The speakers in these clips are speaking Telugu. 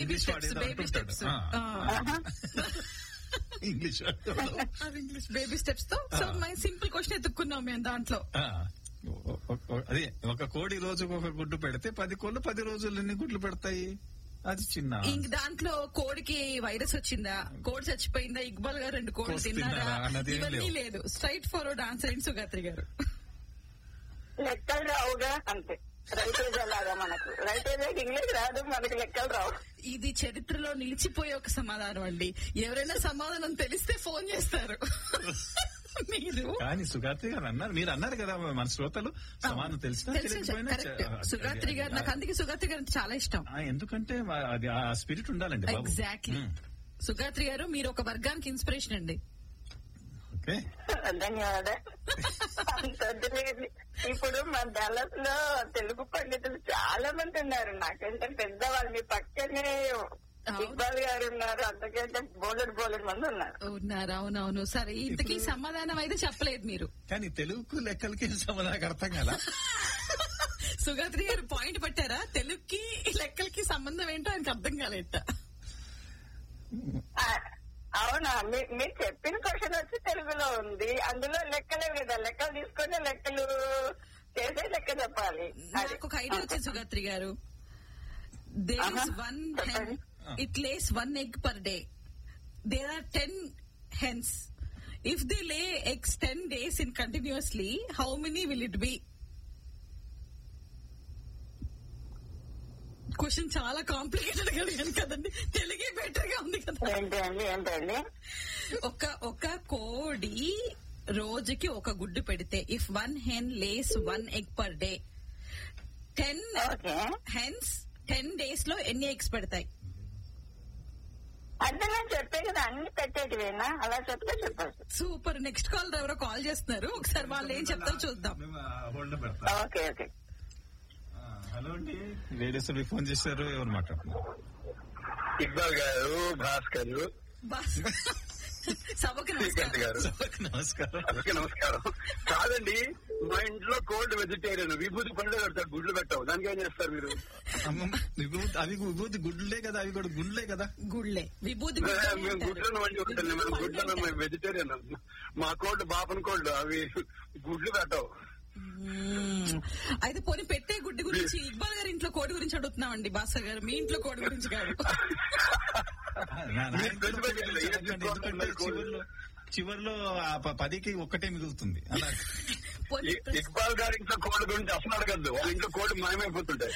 ఇంగ్లీష్ స్టెప్స్ వాడేదో బేబీ అంటుంటాడు. స్టెప్స్ ఆ. ఇంగ్లీష్ వాడు. ఇంగ్లీష్ బేబీ స్టెప్స్ తో సో మై సింపుల్ క్వశ్చన్ ఎత్తుక్కున్నాం మేము దాంట్లో ఆ. ఒ- ఒ- ఒ- అదే ఒక కోడి రోజుకు ఒక గుడ్డు పెడితే పది కోళ్ళు పది రోజులు ఎన్ని గుడ్లు పెడతాయి అది చిన్న ఇంక దాంట్లో కోడికి వైరస్ వచ్చిందా కోడి చచ్చిపోయిందా ఇక్బాల్ గారు రెండు కోడి కోసి తిన్నారా తిన్నారా అన్నది ఏం ఇవన్నీ లేవు. లేదు స్ట్రైట్ ఫార్వర్డ్ ఆన్సర్ ఏంటి సుగాత్రి గారు లెక్కలు రావుగా అంతే రైతేజ్ అలాగా మనకు రైతేజ్ ఇంగ్లీష్ రాదు మనకి లెక్కలు రావు ఇది చరిత్రలో నిలిచిపోయే ఒక సమాధానం అండి ఎవరైనా సమాధానం తెలిస్తే ఫోన్ చేస్తారు మీరు కానీ సుగాత్రి గారు అన్నారు మీరు అన్నారు కదా మన శ్రోతలు సమానం తెలిసినా తెలుసు తెలియకపోయినా కరెక్ట్ చ- సుగాత్రి గారు నాకు అందుకే సుగాత్రి గారు అంటే చాలా ఇష్టం ఆ, ఎందుకంటే వా- అది ఆ స్పిరిట్ ఉండాలండి బాబు ఎగ్జాక్ట్లీ ఉమ్. సుగాత్రి గారు మీరు ఒక వర్గానికి ఇన్స్పిరేషన్ అండి ఓకే ధన్యవాదాలు అంత తెలియదు. ఇప్పుడు మన డాలస్ లో తెలుగు పండితులు చాలా మంది ఉన్నారు నాకంటే పెద్దవాళ్ళు మీ పక్కనే ఇక్బాల్ గారు ఉన్నారు అంతకంటే బోలెడు బోలెడు మంది ఉన్నారు ఉన్నారు అవునవును సరే ఇంతకీ సమాధానం అయితే చెప్పలేదు మీరు కానీ తెలుగుకు లెక్కలకి సమాధానం అర్థం కదా సుగాత్రి గారు పాయింట్ పట్టారా తెలుగుకి లెక్కలకి సంబంధం ఏంటో ఆయనకు అర్థం కాలేట ఆ, అవునా మీ- మీరు చెప్పిన క్వశ్చన్ వచ్చి తెలుగులో ఉంది అందులో లెక్కలే కదా లెక్కలు తీసుకొని లెక్కలు చేసే లెక్క చెప్పాలి అది నాకు ఒక ఐడియా వచ్చింది Sugatri garu there is Uh-huh. One చెప్పండి. It lays one egg per day there are ten hens if they lay eggs ten days in continuously how many will it be question చాలా కాంప్లికేటెడ్ గా అడిగాను కదండి తెలుగే బెటర్ గా ఉంది కదా ఏంటి అండి ఏంటండి ఒక ఒక కోడి రోజుకి ఒక గుడ్డు పెడితే if one hen lays one egg per day ten okay hens ten days లో ఎన్ని ఎగ్స్ పెడతాయి అంటే నేను చెప్పే కదా అన్ని పెట్టేటివేనా అలా చెప్తే చెప్పచ్చు సూపర్ నెక్స్ట్ కాల్ ఎవరో కాల్ చేస్తున్నారు ఒకసారి వాళ్ళు ఏం చెప్తారో చూద్దాం హోల్డ్ పెడతా ఓకే ఓకే హలో అండి లేడీస్ ఫోన్ చేశారు ఎవరు మాట్లాడుతున్నారు ఇక్బాల్ గారు భాస్కర్ బస్ సభకు శ్రీకాంత్ నమస్కారం గారు నమస్కారం అందరికీ నమస్కారం కాదండి మా ఇంట్లో కోల్డ్ వెజిటేరియన్ విభూతి పండుగ పెడతారు గుడ్లు పెట్టావు దానికి ఏం చేస్తారు మీరు అమ్మమ్మ, విభూతి- అవి విభూతి గుడ్లే కదా అవి కూడా గుడ్లే కదా గుళ్ళే విభూతి మేము గుడ్లే అంటారు. గుడ్లను వండి ఉంటుంది మేము గుడ్లను మేము వెజిటేరియన్ మా కోల్డ్ బాపన్ కోల్డ్ అవి గుడ్లు పెట్టావు మ్మ్. అయితే పోనీ పెట్టే గుడ్డి గురించి ఇక్బాల్ గారి ఇంట్లో కోడి గురించి అడుగుతున్నామండి భాస్కర్ గారు మీ ఇంట్లో కోడి గురించి కాదు నా- నా మీరు ఇంట్లో పెద్ద పెద్ద ఏం ఎందుకంటే చేసుకోవాలి? చివర్లో చివర్లో ఆ ప- పదికి ఒక్కటే మిగులుతుంది అలా పోనీ ఇ- ఇక్బాల్ గారి ఇంట్లో కోల్డ్ గురించి అసలు అడగద్దు వాళ్ళ ఇంట్లో కోల్డ్ మాయమైపోతుంటాయి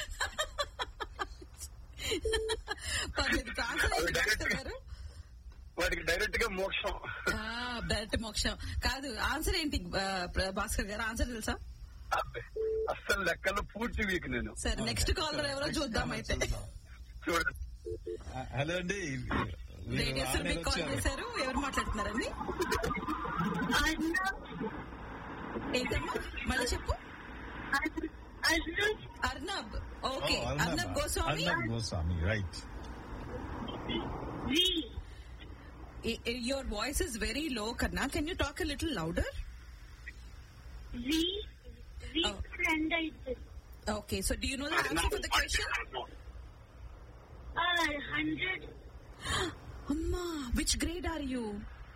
పర్లేదు ఆన్సర్ అవి ఏంటి డైరెక్ట్ భాస్కర్ గారు వాటికి డైరెక్ట్ గా మోక్షం డైరెక్ట్ మోక్షం కాదు ఆన్సర్ ఏంటి ఆ, ప్ర- భాస్కర్ గారు ఆన్సర్ తెలుసా అబ్బే, అస్సలు లెక్కల్లో పూర్తి వీక్ నేను సరే నెక్స్ట్ కాలర్ ఎవరో చూద్దాం అయితే చూడండి హలో అండి మీరు రేడియో ఆన్లైన్ మీకు కాల్ వచ్చారు. చేశారు ఎవరు మాట్లాడుతున్నారండి ఏంటమ్మా మళ్ళీ చెప్పు Arnab okay oh, Arnab Goswami Arnab Goswami right your voice is very low కన్నా can you talk a little louder V, V Oh. friend I did. Okay so do you know the answer for the question Uh, hundred, అమ్మా which grade are you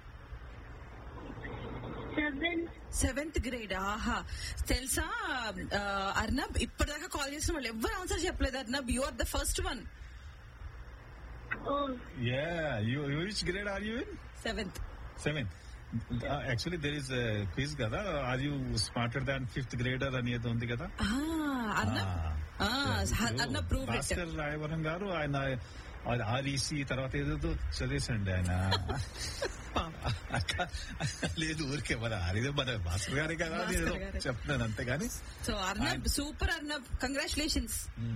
seven, seventh grade ఆహా తెలుసా ఆ, అర్నబ్ ఇప్పటిదాకా కాల్ చేసిన వాళ్ళు ఎవరు ఆన్సర్ చెప్పలేదు Arnab you are the first one oh, yeah you which grade are you in seventh seventh actually there is quiz కదా are you smarter than fifth grader అని ఏదో ఉంది కదా అర్నబ్ Ah. అర్నబ్ ప్రూవ్ భాస్కర్ రాయవరం గారు ఆయన ఆర్ఈసి తర్వాత ఏదేదో చదివేసండి ఆయన అక్క- లేదు ఊరికే మన అదే మన భాస్కర్ గారే కదా అని ఏదో భాస్కర్ గారే. చెప్తున్నాను అంతేగాని so Arnab super Arnab congratulations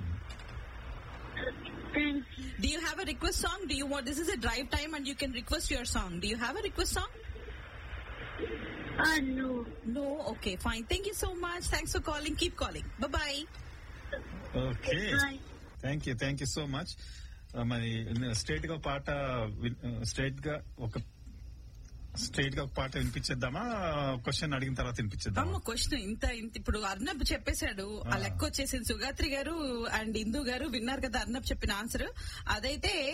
thank you. Do you have a request song? Do you want? This is a drive time, and you can request your song. Do you have a request song? Uh, no. No. Okay, fine. Thank you so much. Thanks for calling. Keep calling. Bye bye. Okay Bye. Thank you thank you so much మరి స్ట్రైట్ గా పాట స్ట్రైట్ గా ఒక స్ట్రైట్ గా ఒక పాట వినిపించేద్దామా క్వశ్చన్ అడిగిన తర్వాత వినిపించేద్దామా అమ్మ క్వశ్చన్ ఇంత ఇంత ఇప్పుడు అర్నబ్ చెప్పేశాడు ఆ లెక్క వచ్చేసింది సుగాత్రి గారు అండ్ ఇందు గారు విన్నారు కదా అర్నబ్ చెప్పిన ఆన్సర్ అదైతే